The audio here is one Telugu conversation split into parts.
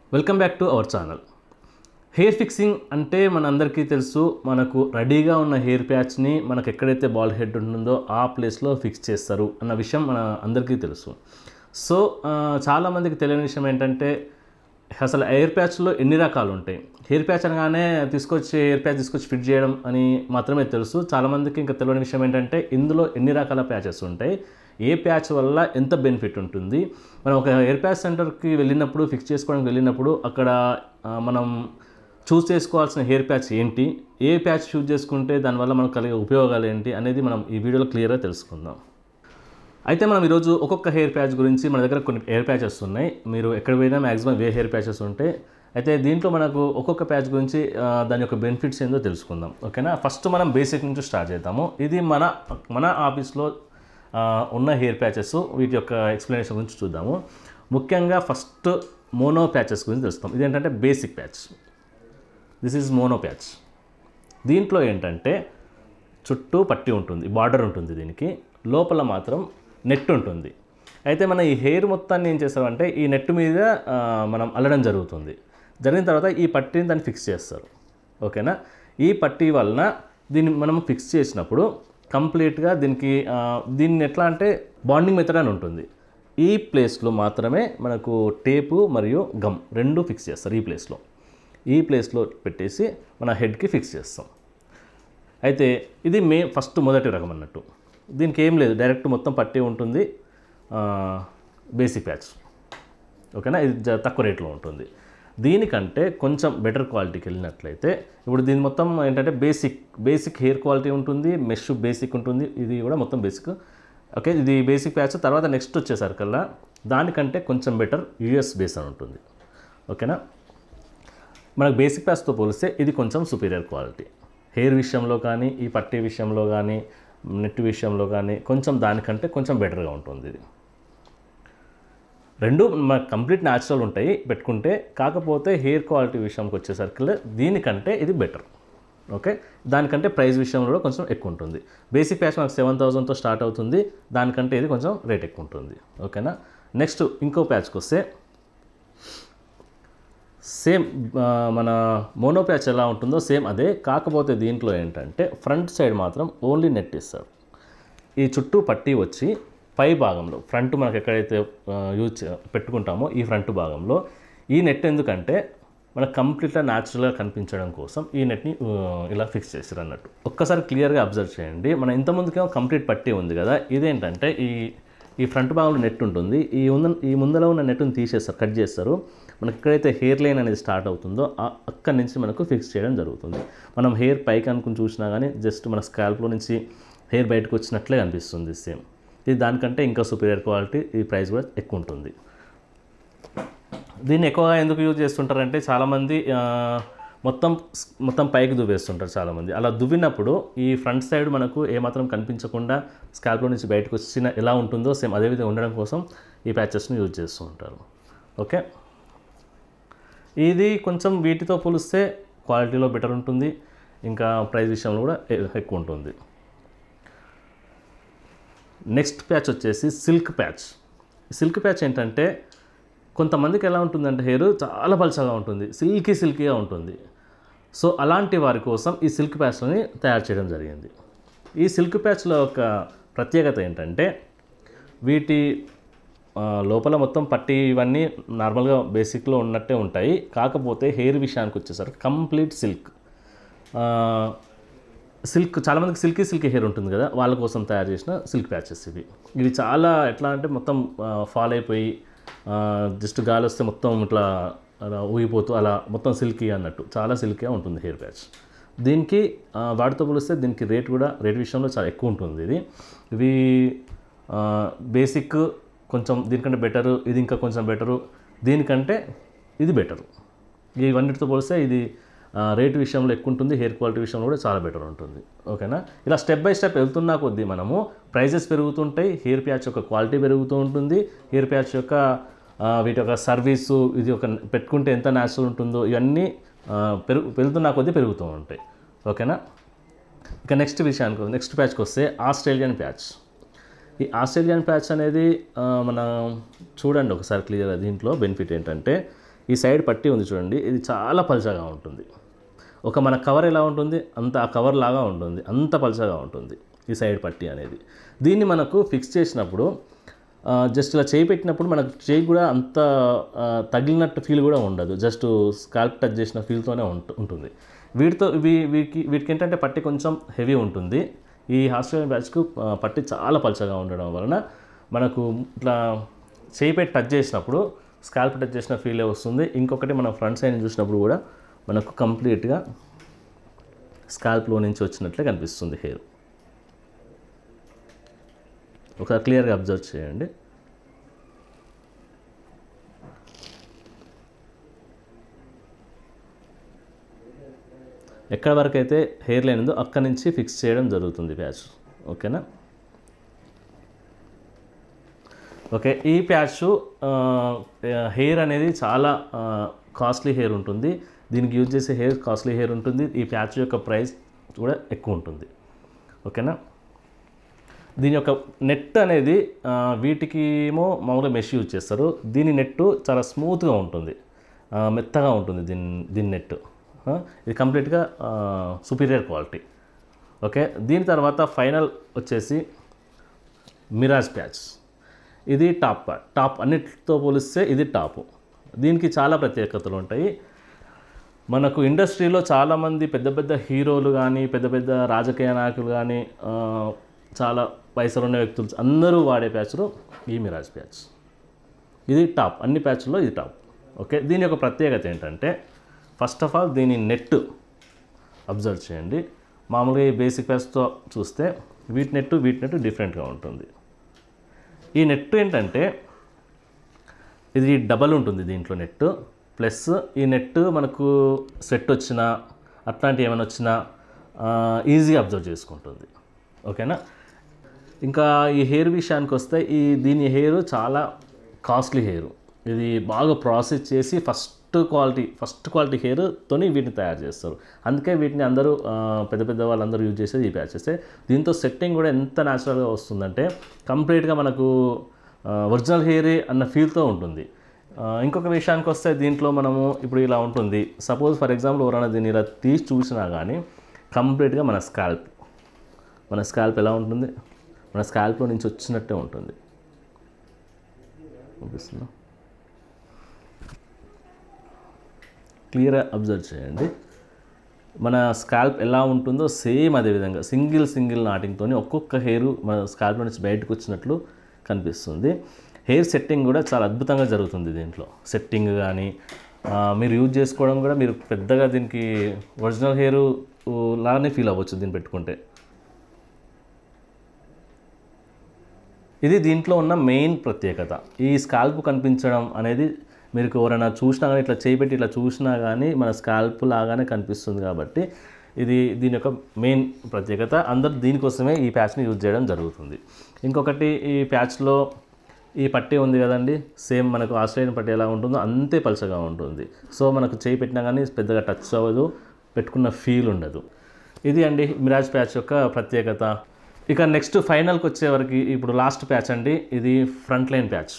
welcome back to our channel hair fixing అంటే మన అందరికీ తెలుసు మనకు రెడీగా ఉన్న హెయిర్ ప్యాచ్ని మనకు ఎక్కడైతే బాల్ హెడ్ ఉంటుందో ఆ ప్లేస్లో ఫిక్స్ చేస్తారు అన్న విషయం మన అందరికీ తెలుసు సో ఆ, చాలామందికి తెలియని విషయం ఏంటంటే అసలు హెయిర్ ప్యాచ్లో ఎన్ని రకాలు ఉంటాయి హెయిర్ ప్యాచ్ అనగానే తీసుకొచ్చి హెయిర్ ప్యాచ్ తీసుకొచ్చి ఫిట్ చేయడం అని మాత్రమే తెలుసు చాలామందికి ఇంకా తెలియని విషయం ఏంటంటే ఇందులో ఎన్ని రకాల ప్యాచెస్ ఉంటాయి ఏ ప్యాచ్ వల్ల ఎంత బెనిఫిట్ ఉంటుంది మనం ఒక హెయిర్ ప్యాచ్ సెంటర్కి వెళ్ళినప్పుడు ఫిక్స్ చేసుకోవడానికి వెళ్ళినప్పుడు అక్కడ ఆ, మనం చూస్ చేసుకోవాల్సిన హెయిర్ ప్యాచ్ ఏంటి ఏ ప్యాచ్ చూస్ చేసుకుంటే దానివల్ల మనకు కలిగే ఉపయోగాలు ఏంటి అనేది మనం ఈ వీడియోలో క్లియర్గా తెలుసుకుందాం అయితే మనం ఈరోజు ఒక్కొక్క హెయిర్ ప్యాచ్ గురించి మన దగ్గర కొన్ని హెయిర్ ప్యాచెస్ ఉన్నాయి మీరు ఎక్కడ పోయినా మ్యాక్సిమం ఏ హెయిర్ ప్యాచెస్ ఉంటాయి అయితే దీంట్లో మనకు ఒక్కొక్క ప్యాచ్ గురించి ఆ, దాని యొక్క బెనిఫిట్స్ ఏందో తెలుసుకుందాం ఓకేనా ఫస్ట్ మనం బేసిక్ నుంచి స్టార్ట్ చేద్దాము ఇది మన మన ఆఫీస్లో ఆ, ఉన్న హెయిర్ ప్యాచెస్ వీటి యొక్క ఎక్స్ప్లెనేషన్ గురించి చూద్దాము ముఖ్యంగా ఫస్ట్ మోనో ప్యాచెస్ గురించి తెలుస్తాం ఇదేంటంటే basic patch this is mono patch దీంట్లో ఏంటంటే చుట్టూ పట్టి ఉంటుంది బార్డర్ ఉంటుంది దీనికి లోపల మాత్రం నెట్ ఉంటుంది అయితే మన ఈ హెయిర్ మొత్తాన్ని ఏం చేస్తారంటే ఈ నెట్ మీద ఆ, మనం అల్లడం జరుగుతుంది జరిగిన తర్వాత ఈ పట్టీని దాన్ని ఫిక్స్ చేస్తారు ఓకేనా ఈ పట్టీ వలన దీన్ని మనం ఫిక్స్ చేసినప్పుడు కంప్లీట్గా దీనికి ఆ, దీన్ని ఎట్లా అంటే బాండింగ్ మెథడ్ అని ఉంటుంది ఈ ప్లేస్లో మాత్రమే మనకు టేపు మరియు గమ్ రెండు ఫిక్స్ చేస్తారు ఈ ప్లేస్లో ఈ ప్లేస్లో పెట్టేసి మన హెడ్కి ఫిక్స్ చేస్తాం అయితే ఇది మే ఫస్ట్ మొదటి రకం అన్నట్టు దీనికి ఏం లేదు డైరెక్ట్ మొత్తం పట్టి ఉంటుంది బేసిక్ ప్యాచ్ ఓకేనా ఇది జ- తక్కువ రేట్లో ఉంటుంది దీనికంటే కొంచెం బెటర్ క్వాలిటీకి వెళ్ళినట్లయితే ఇప్పుడు దీని మొత్తం ఏంటంటే బేసిక్ బేసిక్ హెయిర్ క్వాలిటీ ఉంటుంది మెష్ బేసిక్ ఉంటుంది ఇది కూడా మొత్తం బేసిక్ ఓకే ఇది బేసిక్ ప్యాచ్ తర్వాత నెక్స్ట్ వచ్చేసరికల్లా దానికంటే కొంచెం బెటర్ యూఎస్ బేస్ అని ఉంటుంది ఓకేనా మనకు బేసిక్ ప్యాచ్తో పోలిస్తే ఇది కొంచెం సుపీరియర్ క్వాలిటీ హెయిర్ విషయంలో కానీ ఈ పట్టీ విషయంలో కానీ నెట్ విషయంలో కానీ కొంచెం దానికంటే కొంచెం బెటర్గా ఉంటుంది ఇది రెండు మనకు కంప్లీట్ న్యాచురల్ ఉంటాయి పెట్టుకుంటే కాకపోతే హెయిర్ క్వాలిటీ విషయంకి వచ్చేసరికి దీనికంటే ఇది బెటర్ ఓకే దానికంటే ప్రైస్ విషయంలో కూడా కొంచెం ఎక్కువ ఉంటుంది బేసిక్ ప్యాచ్ మనకు సెవెన్ థౌసండ్తో స్టార్ట్ అవుతుంది దానికంటే ఇది కొంచెం రేట్ ఎక్కువ ఉంటుంది ఓకేనా నెక్స్ట్ ఇంకో ప్యాచ్కి వస్తే సేమ్ ఆ, మన మోనో ప్యాచ్ ఎలా ఉంటుందో సేమ్ అదే కాకపోతే దీంట్లో ఏంటంటే ఫ్రంట్ సైడ్ మాత్రం ఓన్లీ నెట్ ఇస్తారు ఈ చుట్టూ పట్టి వచ్చి పై భాగంలో ఫ్రంట్ మనకు ఎక్కడైతే ఆ, యూజ్ చే- పెట్టుకుంటామో ఈ ఫ్రంట్ భాగంలో ఈ నెట్ ఎందుకంటే మనకు కంప్లీట్గా న్యాచురల్గా కనిపించడం కోసం ఈ నెట్ని ఆ, ఇలా ఫిక్స్ చేసారు అన్నట్టు ఒక్కసారి క్లియర్గా అబ్జర్వ్ చేయండి మన ఇంతకుముందుకేమో కంప్లీట్ పట్టి ఉంది కదా ఇదేంటంటే ఈ ఈ ఫ్రంట్ భాగంలో నెట్ ఉంటుంది ఈ ఉన్న ఈ ముందర ఉన్న నెట్ని తీసేస్తారు కట్ చేస్తారు మనకి ఎక్కడైతే హెయిర్ లైన్ అనేది స్టార్ట్ అవుతుందో ఆ అక్కడి నుంచి మనకు ఫిక్స్ చేయడం జరుగుతుంది మనం హెయిర్ పైకి అనుకుని చూసినా కానీ జస్ట్ మన స్కాల్ప్లో నుంచి హెయిర్ బయటకు వచ్చినట్లే కనిపిస్తుంది సేమ్ ఇది దానికంటే ఇంకా సుపీరియర్ క్వాలిటీ ఈ ప్రైస్ కూడా ఎక్కువ ఉంటుంది దీన్ని ఎక్కువగా ఎందుకు యూజ్ చేస్తుంటారంటే చాలామంది ఆ, మొత్తం స్- మొత్తం పైకి దువ్వేస్తుంటారు చాలామంది అలా దువ్వినప్పుడు ఈ ఫ్రంట్ సైడ్ మనకు ఏమాత్రం కనిపించకుండా స్కాల్ప్లో నుంచి బయటకు వచ్చిన ఎలా ఉంటుందో సేమ్ అదే విధంగా ఉండడం కోసం ఈ ప్యాచెస్ని యూజ్ చేస్తూ ఉంటారు ఓకే ఇది కొంచెం వీటితో పోలిస్తే క్వాలిటీలో బెటర్ ఉంటుంది ఇంకా ప్రైస్ విషయంలో కూడా ఎ- ఎక్కువ ఉంటుంది నెక్స్ట్ ప్యాచ్ వచ్చేసి సిల్క్ ప్యాచ్ సిల్క్ ప్యాచ్ ఏంటంటే కొంతమందికి ఎలా ఉంటుందంటే హెయిర్ చాలా పలచగా ఉంటుంది సిల్కీ సిల్కీగా ఉంటుంది సో అలాంటి వారి కోసం ఈ సిల్క్ ప్యాచ్ని తయారు చేయడం జరిగింది ఈ సిల్క్ ప్యాచ్లో ఒక ప్రత్యేకత ఏంటంటే వీటి ఆ, లోపల మొత్తం పట్టి ఇవన్నీ నార్మల్గా బేసిక్లో ఉన్నట్టే ఉంటాయి కాకపోతే హెయిర్ విషయానికి వచ్చేసరికి కంప్లీట్ సిల్క్ సిల్క్ చాలామందికి సిల్కీ సిల్కీ హెయిర్ ఉంటుంది కదా వాళ్ళ కోసం తయారు చేసిన సిల్క్ ప్యాచెస్ ఇవి ఇవి చాలా ఎట్లా అంటే మొత్తం ఫాల్ అయిపోయి జస్ట్ గాలి వస్తే మొత్తం ఇట్లా అలా ఊగిపోతూ అలా మొత్తం సిల్కీ అన్నట్టు చాలా సిల్కీగా ఉంటుంది హెయిర్ ప్యాచ్ దీనికి ఆ, వాటితో పోలిస్తే దీనికి రేట్ కూడా రేట్ విషయంలో చాలా ఎక్కువ ఉంటుంది ఇది ఇవి బేసిక్ కొంచెం దీనికంటే బెటరు ఇది ఇంకా కొంచెం బెటరు దీనికంటే ఇది బెటరు ఇవన్నిటితో పోలిస్తే ఇది ఆ, రేటు విషయంలో ఎక్కువ ఉంటుంది హెయిర్ క్వాలిటీ విషయంలో కూడా చాలా బెటర్ ఉంటుంది ఓకేనా ఇలా స్టెప్ బై స్టెప్ వెళ్తున్నా కొద్దీ మనము ప్రైజెస్ పెరుగుతుంటాయి హెయిర్ ప్యాచ్ యొక్క క్వాలిటీ పెరుగుతూ ఉంటుంది హెయిర్ ప్యాచ్ యొక్క ఆ, వీటి యొక్క సర్వీసు ఇది ఒక పెట్టుకుంటే ఎంత న్యాచురల్ ఉంటుందో ఇవన్నీ ఆ, పెరుగు పెరుగుతున్నా కొద్దీ పెరుగుతూ ఉంటాయి ఓకేనా ఇక నెక్స్ట్ విషయానికి నెక్స్ట్ ప్యాచ్కి వస్తే ఆస్ట్రేలియన్ ప్యాచ్ ఈ ఆస్ట్రేలియన్ ప్యాచ్ అనేది ఆ, మన చూడండి ఒకసారి క్లియర్ దీంట్లో బెనిఫిట్ ఏంటంటే ఈ సైడ్ పట్టి ఉంది చూడండి ఇది చాలా పల్చగా ఉంటుంది ఒక మన కవర్ ఎలా ఉంటుంది అంత ఆ కవర్ లాగా ఉంటుంది అంత పల్చగా ఉంటుంది ఈ సైడ్ పట్టి అనేది దీన్ని మనకు ఫిక్స్ చేసినప్పుడు జస్ట్ ఇలా చేయి పెట్టినప్పుడు మనకు చేయి కూడా అంత ఆ, తగిలినట్టు ఫీల్ కూడా ఉండదు జస్ట్ స్కాల్ప్ టచ్ చేసిన ఫీల్తోనే ఉంటు ఉంటుంది వీటితో వీ వీటికి వీటికి ఏంటంటే పట్టి కొంచెం హెవీ ఉంటుంది ఈ హాస్టల్ బ్యాచ్కు ఆ, పట్టి చాలా పల్చగా ఉండడం వలన మనకు ఇట్లా చేయి పెట్టి టచ్ చేసినప్పుడు స్కాల్ప్ టచ్ చేసిన ఫీలే వస్తుంది ఇంకొకటి మనం ఫ్రంట్ సైడ్ చూసినప్పుడు కూడా మనకు కంప్లీట్గా స్కాల్ప్లో నుంచి వచ్చినట్లే కనిపిస్తుంది హెయిర్ ఒకసారి క్లియర్గా అబ్జర్వ్ చేయండి ఎక్కడ వరకు అయితే హెయిర్ లైన్ ఉందో అక్కడి నుంచి ఫిక్స్ చేయడం జరుగుతుంది ప్యాచ్ ఓకేనా ఓకే ఈ ప్యాచ్ హెయిర్ అనేది చాలా కాస్ట్లీ హెయిర్ ఉంటుంది దీనికి యూజ్ చేసే హెయిర్ కాస్ట్లీ హెయిర్ ఉంటుంది ఈ ప్యాచ్ యొక్క ప్రైస్ కూడా ఎక్కువ ఉంటుంది ఓకేనా దీని యొక్క నెట్ అనేది ఆ, వీటికి ఏమో మామూలుగా మెష్ యూజ్ చేస్తారు దీని నెట్ చాలా స్మూత్గా ఉంటుంది ఆ, మెత్తగా ఉంటుంది దీని దీని నెట్ ఆ, ఇది కంప్లీట్గా సుపీరియర్ క్వాలిటీ ఓకే దీని తర్వాత ఫైనల్ వచ్చేసి మిరాజ్ ప్యాచ్ ఇది టాప్ పార్ట్ టాప్ అన్నిటితో పోలిస్తే ఇది టాప్ దీనికి చాలా ప్రత్యేకతలు ఉంటాయి మనకు ఇండస్ట్రీలో చాలామంది పెద్ద పెద్ద హీరోలు కానీ పెద్ద పెద్ద రాజకీయ నాయకులు కానీ ఆ, చాలా పైసలు ఉన్న వ్యక్తులు అందరూ వాడే ప్యాచ్లో ఈ మిరాజ్ ప్యాచ్ ఇది టాప్ అన్ని ప్యాచ్ల్లో ఇది టాప్ ఓకే దీని యొక్క ప్రత్యేకత ఏంటంటే ఫస్ట్ ఆఫ్ ఆల్ దీని నెట్ అబ్జర్వ్ చేయండి మామూలుగా ఈ బేసిక్ ప్యాచ్తో చూస్తే వీటి నెట్ వీటి నెట్ డిఫరెంట్గా ఉంటుంది ఈ నెట్ ఏంటంటే ఇది డబల్ ఉంటుంది దీంట్లో నెట్ ప్లస్ ఈ నెట్ మనకు సెట్ వచ్చినా అట్లాంటి ఏమైనా వచ్చినా ఈజీగా అబ్జర్వ్ చేసుకుంటుంది ఓకేనా ఇంకా ఈ హెయిర్ విషయానికి వస్తే ఈ దీని హెయిర్ చాలా కాస్ట్లీ హెయిర్ ఇది బాగా ప్రాసెస్ చేసి ఫస్ట్ క్వాలిటీ ఫస్ట్ క్వాలిటీ హెయిర్తోని వీటిని తయారు చేస్తారు అందుకే వీటిని అందరూ ఆ, పెద్ద పెద్ద వాళ్ళందరూ యూజ్ చేసేది ఈ ప్యాచెస్ దీంతో సెట్టింగ్ కూడా ఎంత న్యాచురల్గా వస్తుందంటే కంప్లీట్గా మనకు ఒరిజినల్ హెయిరే అన్న ఫీల్తో ఉంటుంది ఆ, ఇంకొక విషయానికి వస్తే దీంట్లో మనము ఇప్పుడు ఇలా ఉంటుంది సపోజ్ ఫర్ ఎగ్జాంపుల్ ఎవరైనా దీన్ని ఇలా తీసి చూసినా కానీ కంప్లీట్గా మన స్కాల్ప్ మన స్కాల్ప్ ఎలా ఉంటుంది మన స్కాల్ప్లో నుంచి వచ్చినట్టే ఉంటుంది చూపిస్తున్నా క్లియర్గా అబ్జర్వ్ చేయండి మన స్కాల్ప్ ఎలా ఉంటుందో సేమ్ అదే విధంగా సింగిల్ సింగిల్ నాటింగ్తో ఒక్కొక్క హెయిర్ మన స్కాల్ప్ నుంచి బయటకు వచ్చినట్లు కనిపిస్తుంది హెయిర్ సెట్టింగ్ కూడా చాలా అద్భుతంగా జరుగుతుంది దీంట్లో సెట్టింగ్ కానీ ఆ, మీరు యూజ్ చేసుకోవడం కూడా మీరు పెద్దగా దీనికి ఒరిజినల్ హెయిర్ లాగానే ఫీల్ అవ్వచ్చు దీన్ని పెట్టుకుంటే ఇది దీంట్లో ఉన్న మెయిన్ ప్రత్యేకత ఈ స్కాల్ప్ కనిపించడం అనేది మీరు ఎవరైనా చూసినా కానీ ఇట్లా చేయిపెట్టి ఇట్లా చూసినా కానీ మన స్కాల్ప్ లాగానే కనిపిస్తుంది కాబట్టి ఇది దీని యొక్క మెయిన్ ప్రత్యేకత అందరు దీనికోసమే ఈ ప్యాచ్ని యూజ్ చేయడం జరుగుతుంది ఇంకొకటి ఈ ప్యాచ్లో ఈ పట్టీ ఉంది కదండి సేమ్ మనకు ఆస్ట్రేలియన్ పట్టీ ఎలా ఉంటుందో అంతే పలచగా ఉంటుంది సో మనకు చేయి పెట్టినా కానీ పెద్దగా టచ్ అవ్వదు పెట్టుకున్న ఫీల్ ఉండదు ఇది అండి మిరాజ్ ప్యాచ్ యొక్క ప్రత్యేకత ఇక నెక్స్ట్ ఫైనల్కి వచ్చేవరకు ఇప్పుడు లాస్ట్ ప్యాచ్ అండి ఇది ఫ్రంట్ లైన్ ప్యాచ్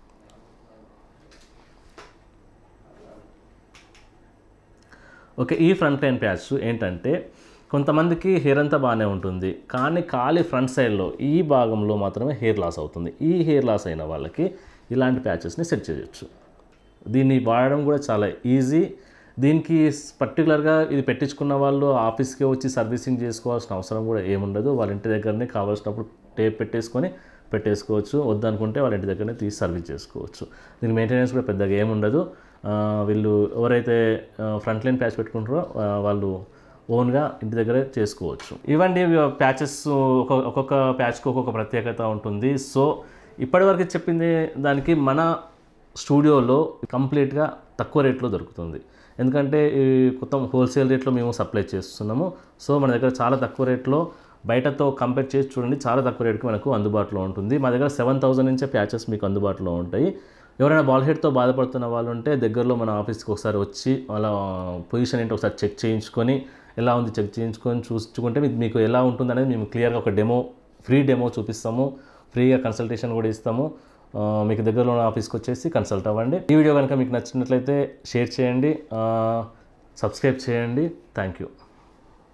ఓకే ఈ ఫ్రంట్ లైన్ ప్యాచ్ ఏంటంటే కొంతమందికి హెయిర్ అంతా బాగానే ఉంటుంది కానీ ఖాళీ ఫ్రంట్ సైడ్లో ఈ భాగంలో మాత్రమే హెయిర్ లాస్ అవుతుంది ఈ హెయిర్ లాస్ అయిన వాళ్ళకి ఇలాంటి ప్యాచెస్ని సెట్ చేయొచ్చు దీన్ని వాడడం కూడా చాలా ఈజీ దీనికి పర్టికులర్గా ఇది పెట్టించుకున్న వాళ్ళు ఆఫీస్కి వచ్చి సర్వీసింగ్ చేసుకోవాల్సిన అవసరం కూడా ఏముండదు వాళ్ళ ఇంటి దగ్గరనే కావాల్సినప్పుడు టేప్ పెట్టేసుకొని పెట్టేసుకోవచ్చు వద్దనుకుంటే వాళ్ళ ఇంటి దగ్గరనే తీసి సర్వీస్ చేసుకోవచ్చు దీని మెయింటెనెన్స్ కూడా పెద్దగా ఏముండదు ఆ, వీళ్ళు ఎవరైతే ఫ్రంట్ లైన్ ప్యాచ్ పెట్టుకుంటారో ఆ, వాళ్ళు ఓన్గా ఇంటి దగ్గరే చేసుకోవచ్చు ఇవ్వండి ప్యాచెస్ ఒక్కొక్క ప్యాచ్కి ఒక్కొక్క ప్రత్యేకత ఉంటుంది సో ఇప్పటివరకు చెప్పింది దానికి మన స్టూడియోలో కంప్లీట్గా తక్కువ రేట్లో దొరుకుతుంది ఎందుకంటే ఈ మొత్తం హోల్సేల్ రేట్లో మేము సప్లై చేస్తున్నాము సో మన దగ్గర చాలా తక్కువ రేట్లో బయటతో కంపేర్ చేసి చూడండి చాలా తక్కువ రేటుకి మనకు అందుబాటులో ఉంటుంది మా దగ్గర సెవెన్ థౌసండ్ నుంచే ప్యాచెస్ మీకు అందుబాటులో ఉంటాయి ఎవరైనా బాల్ హెడ్తో బాధపడుతున్న వాళ్ళు ఉంటే దగ్గరలో మన ఆఫీస్కి ఒకసారి వచ్చి వాళ్ళ పొజిషన్ ఏంటో ఒకసారి చెక్ చేయించుకొని ఎలా ఉంది చెక్ చేయించుకొని చూసుకుంటే మీకు మీకు ఎలా ఉంటుంది అనేది మేము క్లియర్గా ఒక డెమో ఫ్రీ డెమో చూపిస్తాము ఫ్రీగా కన్సల్టేషన్ కూడా ఇస్తాము ఆ, మీకు దగ్గరలో ఉన్న ఆఫీస్కి వచ్చేసి కన్సల్ట్ అవ్వండి ఈ వీడియో కనుక మీకు నచ్చినట్లయితే షేర్ చేయండి ఆ, సబ్స్క్రైబ్ చేయండి థ్యాంక్ యూ